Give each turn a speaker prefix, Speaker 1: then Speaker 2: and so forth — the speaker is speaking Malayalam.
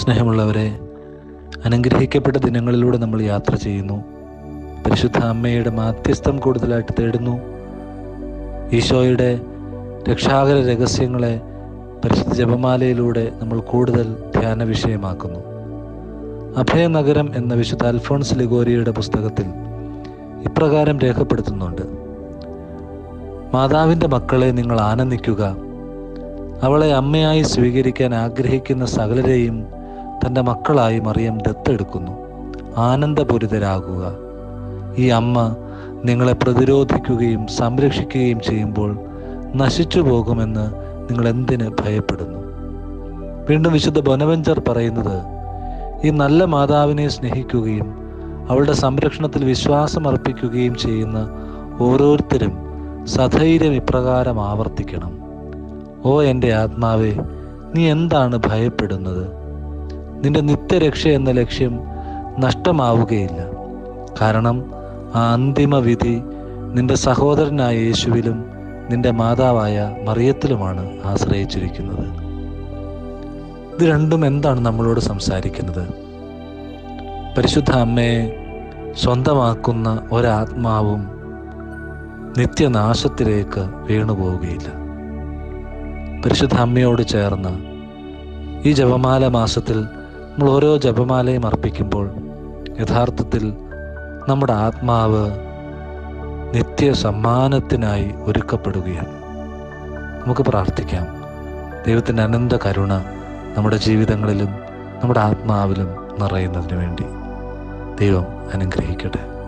Speaker 1: സ്നേഹമുള്ളവരെ അനുഗ്രഹിക്കപ്പെട്ട ദിനങ്ങളിലൂടെ നമ്മൾ യാത്ര ചെയ്യുന്നു പരിശുദ്ധ അമ്മയുടെ മാധ്യസ്ഥം കൂടുതലായിട്ട് തേടുന്നു ഈശോയുടെ രക്ഷാകര രഹസ്യങ്ങളെ പരിശുദ്ധ ജപമാലയിലൂടെ നമ്മൾ കൂടുതൽ ധ്യാന വിഷയമാക്കുന്നു അഭയനഗരം എന്ന വിശുദ്ധ അൽഫോൺസ് ലിഗോരിയുടെ പുസ്തകത്തിൽ ഇപ്രകാരം രേഖപ്പെടുത്തുന്നുണ്ട് മാതാവിൻ്റെ മക്കളെ നിങ്ങൾ ആനന്ദിക്കുക അവളെ അമ്മയായി സ്വീകരിക്കാൻ ആഗ്രഹിക്കുന്ന സകലരെയും തൻ്റെ മക്കളായി മറിയം ദത്തെടുക്കുന്നു ആനന്ദപൂരിതരാകുക ഈ അമ്മ നിങ്ങളെ പ്രതിരോധിക്കുകയും സംരക്ഷിക്കുകയും ചെയ്യുമ്പോൾ നശിച്ചു പോകുമെന്ന് നിങ്ങൾ എന്തിന് ഭയപ്പെടുന്നു വീണ്ടും വിശുദ്ധ ബൊനവെഞ്ചർ പറയുന്നത് ഈ നല്ല മാതാവിനെ സ്നേഹിക്കുകയും അവളുടെ സംരക്ഷണത്തിൽ വിശ്വാസം അർപ്പിക്കുകയും ചെയ്യുന്ന ഓരോരുത്തരും സധൈര്യം ഇപ്രകാരം ആവർത്തിക്കണം ഓ എൻ്റെ ആത്മാവേ നീ എന്താണ് ഭയപ്പെടുന്നത് നിന്റെ നിത്യരക്ഷ എന്ന ലക്ഷ്യം നഷ്ടമാവുകയില്ല കാരണം ആ അന്തിമ വിധി നിന്റെ സഹോദരനായ യേശുവിലും നിന്റെ മാതാവായ മറിയത്തിലുമാണ് ആശ്രയിച്ചിരിക്കുന്നത് ഇത് രണ്ടും എന്താണ് നമ്മളോട് സംസാരിക്കുന്നത് പരിശുദ്ധ അമ്മയെ സ്വന്തമാക്കുന്ന ഒരാത്മാവും നിത്യനാശത്തിലേക്ക് വീണുപോവുകയില്ല പരിശുദ്ധ അമ്മയോട് ചേർന്ന് ഈ ജപമാല മാസത്തിൽ നമ്മൾ ഓരോ ജപമാലയും അർപ്പിക്കുമ്പോൾ യഥാർത്ഥത്തിൽ നമ്മുടെ ആത്മാവ് നിത്യ സമ്മാനത്തിനായി ഒരുക്കപ്പെടുകയാണ് നമുക്ക് പ്രാർത്ഥിക്കാം ദൈവത്തിൻ്റെ അനന്ത കരുണ നമ്മുടെ ജീവിതങ്ങളിലും നമ്മുടെ ആത്മാവിലും നിറയുന്നതിന് വേണ്ടി ദൈവം അനുഗ്രഹിക്കട്ടെ